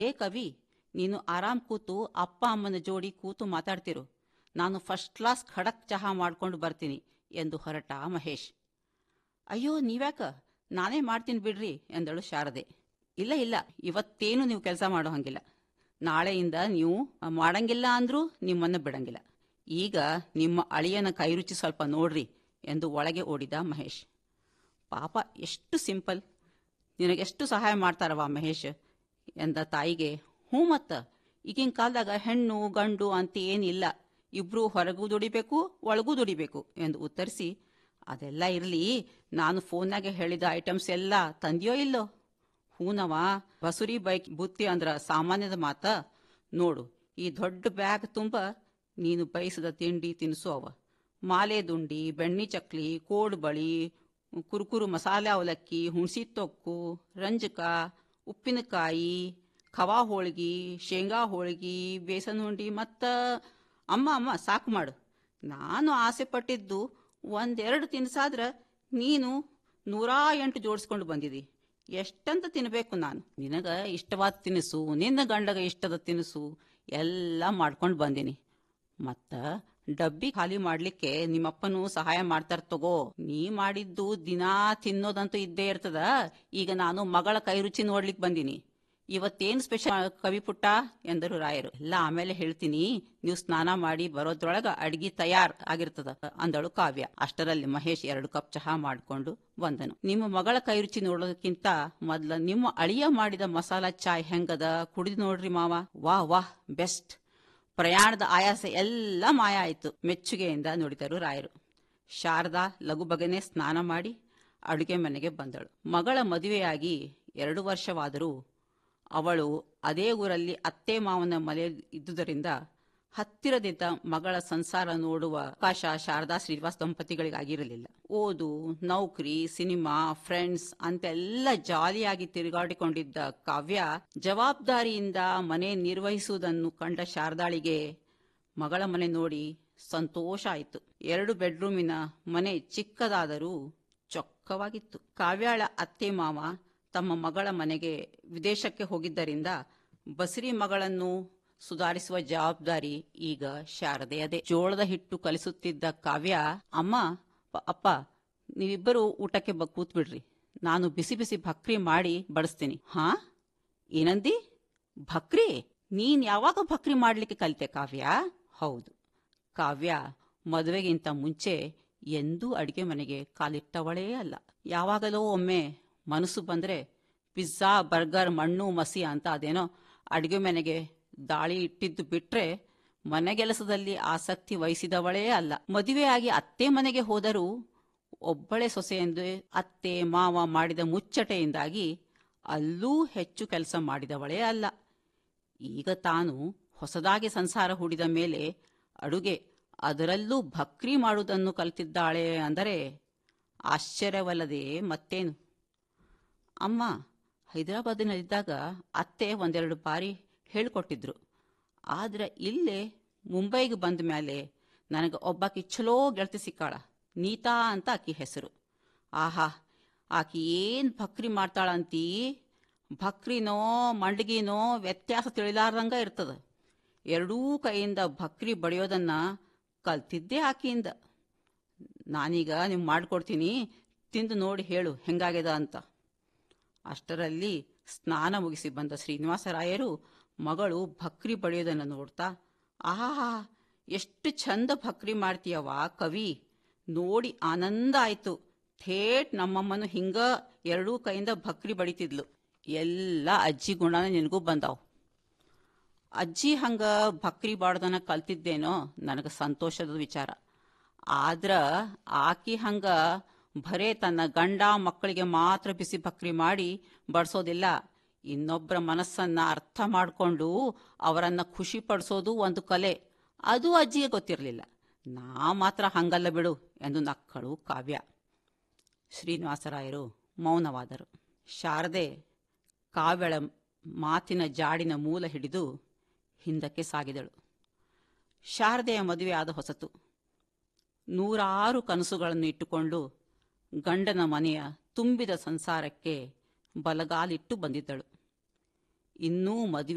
ಏ ಕವಿ ನೀನು ಆರಾಮ್ ಕೂತು ಅಪ್ಪ ಅಮ್ಮನ ಜೋಡಿ ಕೂತು ಮಾತಾಡ್ತಿರು ನಾನು ಫಸ್ಟ್ ಕ್ಲಾಸ್ ಖಡಕ್ ಚಹಾ ಮಾಡ್ಕೊಂಡು ಬರ್ತೀನಿ ಎಂದು ಹೊರಟ ಮಹೇಶ್ ಅಯ್ಯೋ ನೀವ್ಯಾಕ ನಾನೇ ಮಾಡ್ತೀನಿ ಬಿಡ್ರಿ ಎಂದಳು ಶಾರದೆ ಇಲ್ಲ ಇಲ್ಲ ಇವತ್ತೇನು ನೀವು ಕೆಲಸ ಮಾಡೋ ಹಂಗಿಲ್ಲ ನಾಳೆಯಿಂದ ನೀವು ಮಾಡಂಗಿಲ್ಲ ಅಂದ್ರೂ ನಿಮ್ಮನ್ನ ಬಿಡಂಗಿಲ್ಲ ಈಗ ನಿಮ್ಮ ಅಳಿಯನ ಕೈರುಚಿ ಸ್ವಲ್ಪ ನೋಡ್ರಿ ಎಂದು ಒಳಗೆ ಓಡಿದ ಮಹೇಶ್ ಪಾಪ ಎಷ್ಟು ಸಿಂಪಲ್ ನಿನಗೆಷ್ಟು ಸಹಾಯ ಮಾಡ್ತಾರವ ಮಹೇಶ್ ಎಂದ ತಾಯಿಗೆ ಹ್ಞೂ ಮತ್ತ ಈಗಿನ ಕಾಲದಾಗ ಹೆಣ್ಣು ಗಂಡು ಅಂತ ಏನಿಲ್ಲ ಇಬ್ರು ಹೊರಗೂ ದುಡಿಬೇಕು ಒಳಗೂ ದುಡಿಬೇಕು ಎಂದು ಉತ್ತರಿಸಿ ಅದೆಲ್ಲ ಇರಲಿ ನಾನು ಫೋನ್ನಾಗೆ ಹೇಳಿದ ಐಟಮ್ಸ್ ಎಲ್ಲ ತಂದಿಯೋ ಇಲ್ಲೋ ಹೂನವ ಬಸುರಿ ಬೈಕ್ ಬುತ್ತಿ ಅಂದ್ರ ಸಾಮಾನ್ಯದ ಮಾತ ನೋಡು ಈ ದೊಡ್ಡ ಬ್ಯಾಗ್ ತುಂಬ ನೀನು ಬಯಸಿದ ತಿಂಡಿ ತಿನಿಸು ಅವ ಮಾಲೆ ದುಂಡಿ ಬೆಣ್ಣಿ ಚಕ್ಲಿ ಕೋಡ್ ಬಳಿ ಕುರುಕುರು ಮಸಾಲೆ ಅವಲಕ್ಕಿ ಹುಣಸಿ ತೊಕ್ಕು ರಂಜಕ ಉಪ್ಪಿನಕಾಯಿ ಖವಾ ಹೋಳ್ಗಿ ಶೇಂಗಾ ಹೋಳ್ಗಿ ಬೇಸನ್ ಉಂಡಿ ಮತ್ತ ಅಮ್ಮ ಅಮ್ಮ ಸಾಕು ಮಾಡು ನಾನು ಆಸೆ ಪಟ್ಟಿದ್ದು ಒಂದೆರಡು ತಿನ್ಸಾದ್ರ ನೀನು ನೂರಾ ಎಂಟು ಜೋಡಿಸ್ಕೊಂಡು ಬಂದಿದಿ ಎಷ್ಟಂತ ತಿನ್ನಬೇಕು ನಾನು ನಿನಗ ಇಷ್ಟವಾದ ತಿನಿಸು ನಿನ್ನ ಗಂಡಗ ಇಷ್ಟದ ತಿನಿಸು ಎಲ್ಲ ಮಾಡ್ಕೊಂಡು ಬಂದೀನಿ ಮತ್ತ ಡಬ್ಬಿ ಖಾಲಿ ಮಾಡ್ಲಿಕ್ಕೆ ನಿಮ್ಮಪ್ಪನು ಸಹಾಯ ಮಾಡ್ತಾರ ತಗೋ ನೀ ಮಾಡಿದ್ದು ದಿನಾ ತಿನ್ನೋದಂತೂ ಇದ್ದೇ ಇರ್ತದ ಈಗ ನಾನು ಮಗಳ ಕೈ ರುಚಿ ನೋಡ್ಲಿಕ್ ಬಂದೀನಿ ಇವತ್ತೇನ್ ಸ್ಪೆಷಲ್ ಕವಿ ಪುಟ್ಟ ಎಂದರು ರಾಯರು ಎಲ್ಲ ಆಮೇಲೆ ಹೇಳ್ತೀನಿ ನೀವು ಸ್ನಾನ ಮಾಡಿ ಬರೋದ್ರೊಳಗ ಅಡ್ಗಿ ತಯಾರ್ ಆಗಿರ್ತದ ಅಂದಳು ಕಾವ್ಯ ಅಷ್ಟರಲ್ಲಿ ಮಹೇಶ್ ಎರಡು ಕಪ್ ಚಹಾ ಮಾಡಿಕೊಂಡು ಬಂದನು ನಿಮ್ಮ ಮಗಳ ಕೈ ರುಚಿ ನೋಡೋದಕ್ಕಿಂತ ಮೊದ್ಲ ನಿಮ್ಮ ಅಳಿಯ ಮಾಡಿದ ಮಸಾಲಾ ಚಾಯ್ ಹೆಂಗದ ಕುಡಿದು ನೋಡ್ರಿ ಮಾವ ವಾಹ್ ವಾಹ್ ಬೆಸ್ಟ್ ಪ್ರಯಾಣದ ಆಯಾಸ ಎಲ್ಲ ಮಾಯ ಆಯಿತು ಮೆಚ್ಚುಗೆಯಿಂದ ನುಡಿದರು ರಾಯರು ಶಾರದಾ ಲಘು ಬಗೆನೆ ಸ್ನಾನ ಮಾಡಿ ಅಡುಗೆ ಮನೆಗೆ ಬಂದಳು ಮಗಳ ಮದುವೆಯಾಗಿ ಎರಡು ವರ್ಷವಾದರೂ ಅವಳು ಅದೇ ಊರಲ್ಲಿ ಅತ್ತೆ ಮಾವನ ಮನೆ ಇದ್ದುದರಿಂದ ಹತ್ತಿರದಿಂದ ಮಗಳ ಸಂಸಾರ ನೋಡುವ ಅವಕಾಶ ಶಾರದಾ ಶ್ರೀನಿವಾಸ್ ದಂಪತಿಗಳಿಗಾಗಿರಲಿಲ್ಲ ಓದು ನೌಕರಿ ಸಿನಿಮಾ ಫ್ರೆಂಡ್ಸ್ ಅಂತೆಲ್ಲ ಜಾಲಿಯಾಗಿ ತಿರುಗಾಡಿಕೊಂಡಿದ್ದ ಕಾವ್ಯ ಜವಾಬ್ದಾರಿಯಿಂದ ಮನೆ ನಿರ್ವಹಿಸುವುದನ್ನು ಕಂಡ ಶಾರದಾಳಿಗೆ ಮಗಳ ಮನೆ ನೋಡಿ ಸಂತೋಷ ಆಯಿತು ಎರಡು ಬೆಡ್ರೂಮಿನ ಮನೆ ಚಿಕ್ಕದಾದರೂ ಚೊಕ್ಕವಾಗಿತ್ತು ಕಾವ್ಯಾಳ ಅತ್ತೆ ಮಾವ ತಮ್ಮ ಮಗಳ ಮನೆಗೆ ವಿದೇಶಕ್ಕೆ ಹೋಗಿದ್ದರಿಂದ ಬಸರಿ ಮಗಳನ್ನು ಸುಧಾರಿಸುವ ಜವಾಬ್ದಾರಿ ಈಗ ಶಾರದೆಯದೇ ಜೋಳದ ಹಿಟ್ಟು ಕಲಿಸುತ್ತಿದ್ದ ಕಾವ್ಯ ಅಮ್ಮ ಪ- ಅಪ್ಪ ನೀವಿಬ್ಬರು ಊಟಕ್ಕೆ ಬ ಕೂತ್ಬಿಡ್ರಿ ನಾನು ಬಿಸಿ ಬಿಸಿ ಭಕ್ರಿ ಮಾಡಿ ಬಡಿಸ್ತೀನಿ ಹಾ ಏನಂದಿ ಭಕ್ರಿ ನೀನ್ ಯಾವಾಗ ಭಕ್ರಿ ಮಾಡ್ಲಿಕ್ಕೆ ಕಲಿತೆ ಕಾವ್ಯ ಹೌದು ಕಾವ್ಯ ಮದುವೆಗಿಂತ ಮುಂಚೆ ಎಂದೂ ಅಡಿಗೆ ಮನೆಗೆ ಕಾಲಿಟ್ಟವಳೇ ಅಲ್ಲ ಯಾವಾಗಲೋ ಒಮ್ಮೆ ಮನಸ್ಸು ಬಂದ್ರೆ ಪಿಜ್ಜಾ ಬರ್ಗರ್ ಮಣ್ಣು ಮಸಿ ಅಂತ ಅದೇನೋ ಅಡಿಗೆ ಮನೆಗೆ ದಾಳಿ ಇಟ್ಟಿದ್ದು ಬಿಟ್ರೆ ಮನೆಗೆಲಸದಲ್ಲಿ ಆಸಕ್ತಿ ವಹಿಸಿದವಳೇ ಅಲ್ಲ ಮದುವೆಯಾಗಿ ಅತ್ತೆ ಮನೆಗೆ ಹೋದರೂ ಒಬ್ಬಳೆ ಸೊಸೆಯೆಂದು ಅತ್ತೆ ಮಾವ ಮಾಡಿದ ಮುಚ್ಚಟೆಯಿಂದಾಗಿ ಅಲ್ಲೂ ಹೆಚ್ಚು ಕೆಲಸ ಮಾಡಿದವಳೇ ಅಲ್ಲ ಈಗ ತಾನು ಹೊಸದಾಗಿ ಸಂಸಾರ ಹೂಡಿದ ಮೇಲೆ ಅಡುಗೆ ಅದರಲ್ಲೂ ಭಕ್ರಿ ಮಾಡುವುದನ್ನು ಕಲಿತಿದ್ದಾಳೆ ಅಂದರೆ ಆಶ್ಚರ್ಯವಲ್ಲದೆ ಮತ್ತೇನು ಅಮ್ಮ ಹೈದರಾಬಾದಿನಲ್ಲಿದ್ದಾಗ ಅತ್ತೆ ಒಂದೆರಡು ಬಾರಿ ಹೇಳ್ಕೊಟ್ಟಿದ್ರು ಆದ್ರೆ ಇಲ್ಲೇ ಮುಂಬೈಗೆ ಬಂದ ಮೇಲೆ ನನಗೆ ಒಬ್ಬಾಕಿ ಚಲೋ ಗೆಳತಿ ಸಿಕ್ಕಾಳ ನೀತಾ ಅಂತ ಆಕಿ ಹೆಸರು ಆಹಾ ಆಕಿ ಏನ್ ಭಕ್ರಿ ಮಾಡ್ತಾಳಂತೀ ಭಕ್ರಿನೋ ಮಂಡಗಿನೋ ವ್ಯತ್ಯಾಸ ತಿಳಿಲಾರ್ದಂಗ ಇರ್ತದ ಎರಡೂ ಕೈಯಿಂದ ಭಕ್ರಿ ಬಡಿಯೋದನ್ನ ಕಲ್ತಿದ್ದೆ ಆಕಿಯಿಂದ ನಾನೀಗ ನೀವು ಮಾಡ್ಕೊಡ್ತೀನಿ ತಿಂದು ನೋಡಿ ಹೇಳು ಹೆಂಗಾಗ್ಯದ ಅಂತ ಅಷ್ಟರಲ್ಲಿ ಸ್ನಾನ ಮುಗಿಸಿ ಬಂದ ಶ್ರೀನಿವಾಸರಾಯರು ಮಗಳು ಭಕ್ರಿ ಬಡಿಯೋದನ್ನು ನೋಡ್ತಾ ಆಹಾ ಎಷ್ಟು ಚಂದ ಭಕ್ರಿ ಮಾಡ್ತೀಯವ ಕವಿ ನೋಡಿ ಆನಂದ ಆಯ್ತು ಥೇಟ್ ನಮ್ಮಮ್ಮನು ಹಿಂಗ ಎರಡೂ ಕೈಯಿಂದ ಭಕ್ರಿ ಬಡಿತಿದ್ಲು ಎಲ್ಲ ಅಜ್ಜಿ ಗುಣನ ನಿನಗೂ ಬಂದಾವ್ ಅಜ್ಜಿ ಹಂಗ ಭಕ್ರಿ ಬಾಡ್ದನ ಕಲ್ತಿದ್ದೇನೋ ನನಗೆ ಸಂತೋಷದ ವಿಚಾರ ಆದ್ರ ಆಕಿ ಹಂಗ ಭರೇ ತನ್ನ ಗಂಡ ಮಕ್ಕಳಿಗೆ ಮಾತ್ರ ಬಿಸಿ ಭಕ್ರಿ ಮಾಡಿ ಬಡಿಸೋದಿಲ್ಲ ಇನ್ನೊಬ್ಬರ ಮನಸ್ಸನ್ನ ಅರ್ಥ ಮಾಡಿಕೊಂಡು ಅವರನ್ನ ಖುಷಿ ಪಡಿಸೋದು ಒಂದು ಕಲೆ ಅದು ಅಜ್ಜಿಗೆ ಗೊತ್ತಿರಲಿಲ್ಲ ನಾ ಮಾತ್ರ ಹಂಗಲ್ಲ ಬಿಡು ಎಂದು ನಕ್ಕಳು ಕಾವ್ಯ ಶ್ರೀನಿವಾಸರಾಯರು ಮೌನವಾದರು ಶಾರದೆ ಕಾವ್ಯಳ ಮಾತಿನ ಜಾಡಿನ ಮೂಲ ಹಿಡಿದು ಹಿಂದಕ್ಕೆ ಸಾಗಿದಳು ಶಾರದೆಯ ಮದುವೆ ಆದ ಹೊಸತು ನೂರಾರು ಕನಸುಗಳನ್ನು ಇಟ್ಟುಕೊಂಡು ಗಂಡನ ಮನೆಯ ತುಂಬಿದ ಸಂಸಾರಕ್ಕೆ ಬಲಗಾಲಿಟ್ಟು ಬಂದಿದ್ದಳು ಇನ್ನೂ ಮದುವೆ